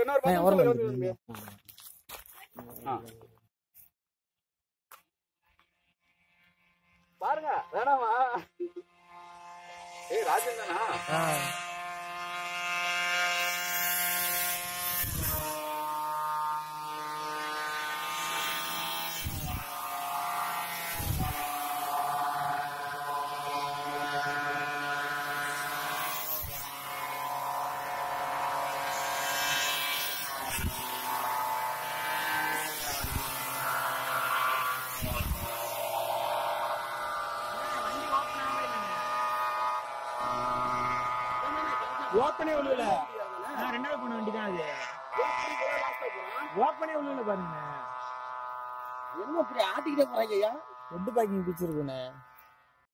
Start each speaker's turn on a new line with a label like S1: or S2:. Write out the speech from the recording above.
S1: இன்னொரு
S2: ஆ,
S1: பத்து
S2: ஓரமா
S1: நிமிஷத்துல
S2: இருக்கு.
S1: வருது தம்பி. ஆ. பாருங்க வேணாமா ஏய் ராஜன் தானா
S2: ஆ. ஓப்பனே உள்ள நான் ரெண்டாவது போன வண்டி தான் அது ஓப்பனே உள்ள பாருங்க
S1: என்ன இப்படி ஆட்டிக்கிட்டே போறாங்க ஐயா
S2: ரெண்டு பேக்கிங் பிடிச்சிருக்குண்ணே